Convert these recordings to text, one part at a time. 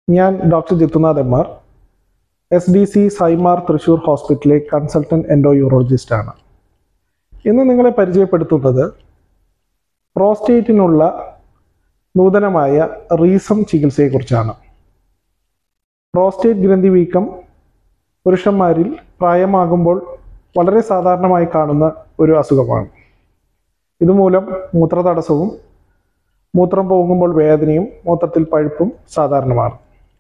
ഞാൻ doctor Jithunath M R S D C സൈമാർ തൃശൂർ ഹോസ്പിറ്റലിലെ കൺസൾട്ടൻറ്റ് എൻഡോ യൂറോളജിസ്റ്റ് ആണ് ഇന്ന് നിങ്ങളെ പരിചയപ്പെടുത്തുന്നത് പ്രോസ്റ്റേറ്റിനുള്ള നൂതനമായ റീസം ചികിത്സയെക്കുറിച്ചാണ് പ്രോസ്റ്റേറ്റ് ഗ്രന്ഥി വീക്കം പുരുഷന്മാരിൽ പ്രായമാകുമ്പോൾ വളരെ സാധാരണമായി കാണുന്ന ഒരു അസുഖമാണ് ഇതുമൂലം മൂത്രതടസ്സവും മൂത്രം പോകുമ്പോൾ വേദനയും മൂത്രത്തിൽ പഴുപ്പും സാധാരണമാണ്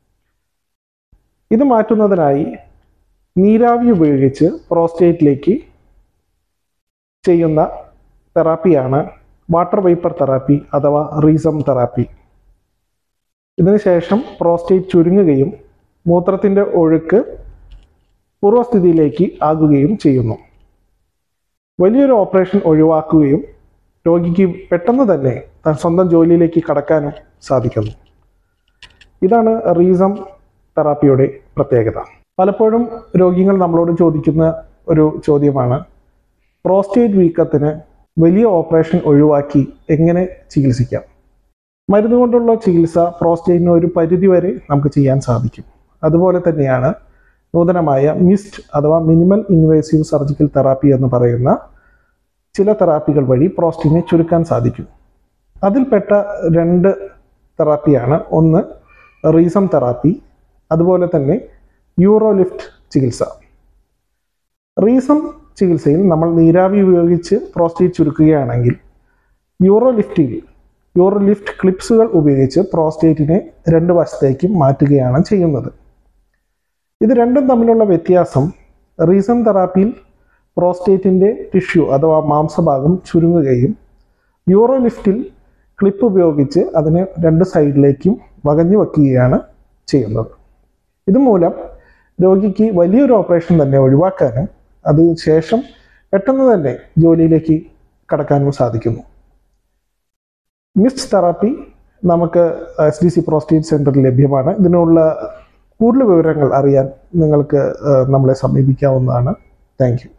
ഇത് മാറ്റുന്നതിനായി നീരാവി ഉപയോഗിച്ച് പ്രോസ്റ്റേറ്റിലേക്ക് ചെയ്യുന്ന തെറാപ്പിയാണ് വാട്ടർ വേപ്പർ തെറാപ്പി അഥവാ റീസം തെറാപ്പി ഇതിനുശേഷം പ്രോസ്റ്റേറ്റ് ചുരുങ്ങുകയും മൂത്രത്തിൻ്റെ ഒഴുക്ക് പൂർവ്വസ്ഥിതിയിലേക്ക് ആകുകയും ചെയ്യുന്നു വലിയൊരു ഓപ്പറേഷൻ ഒഴിവാക്കുകയും രോഗിക്ക് പെട്ടെന്ന് തന്നെ താൻ സ്വന്തം ജോലിയിലേക്ക് കടക്കാനും സാധിക്കുന്നു ഇതാണ് റീസം തെറാപ്പിയുടെ പ്രത്യേകത പലപ്പോഴും രോഗികൾ നമ്മളോട് ചോദിക്കുന്ന ഒരു ചോദ്യമാണ് പ്രോസ്റ്റേറ്റ് വീക്കത്തിന് വലിയ ഓപ്പറേഷൻ ഒഴിവാക്കി എങ്ങനെ ചികിത്സിക്കാം മരുന്ന് കൊണ്ടുള്ള ചികിത്സ പ്രോസ്റ്റേറ്റിന് ഒരു പരിധി വരെ നമുക്ക് ചെയ്യാൻ സാധിക്കും അതുപോലെ തന്നെയാണ് നൂതനമായ മിസ്റ്റ് അഥവാ മിനിമൽ ഇൻവേസീവ് സർജിക്കൽ തെറാപ്പി എന്ന് പറയുന്ന ചില തെറാപ്പികൾ വഴി പ്രോസ്റ്റേറ്റിനെ ചുരുക്കാൻ സാധിക്കും അതിൽപ്പെട്ട രണ്ട് തെറാപ്പിയാണ് ഒന്ന് റീസം തെറാപ്പി അതുപോലെ തന്നെ യൂറോലിഫ്റ്റ് ചികിത്സ റീസം ചികിത്സയിൽ നമ്മൾ നീരാവി ഉപയോഗിച്ച് പ്രോസ്റ്റേറ്റ് ചുരുക്കുകയാണെങ്കിൽ യൂറോലിഫ്റ്റിൽ യൂറോലിഫ്റ്റ് ക്ലിപ്സുകൾ ഉപയോഗിച്ച് പ്രോസ്റ്റേറ്റിനെ രണ്ട് വശത്തേക്കും മാറ്റുകയാണ് ചെയ്യുന്നത് ഇത് രണ്ടും തമ്മിലുള്ള വ്യത്യാസം റീസം തെറാപ്പിയിൽ പ്രോസ്റ്റേറ്റിൻ്റെ ടിഷ്യൂ അഥവാ മാംസഭാഗം ചുരുങ്ങുകയും യൂറോലിഫ്റ്റിൽ ക്ലിപ്പ് ഉപയോഗിച്ച് അതിനെ രണ്ട് സൈഡിലേക്കും വകഞ്ഞു വെക്കുകയാണ് ചെയ്യുന്നത് ഇതുമൂലം രോഗിക്ക് വലിയൊരു ഓപ്പറേഷൻ തന്നെ ഒഴിവാക്കാനും അതിനുശേഷം പെട്ടെന്ന് തന്നെ ജോലിയിലേക്ക് കടക്കാനും സാധിക്കുന്നു മിസ്റ്റ് തെറാപ്പി നമുക്ക് എസ് ഡി സി പ്രോസ്റ്റേറ്റ് സെൻറ്ററിൽ ലഭ്യമാണ് ഇതിനുള്ള കൂടുതൽ വിവരങ്ങൾ അറിയാൻ നിങ്ങൾക്ക് നമ്മളെ സമീപിക്കാവുന്നതാണ് താങ്ക് യു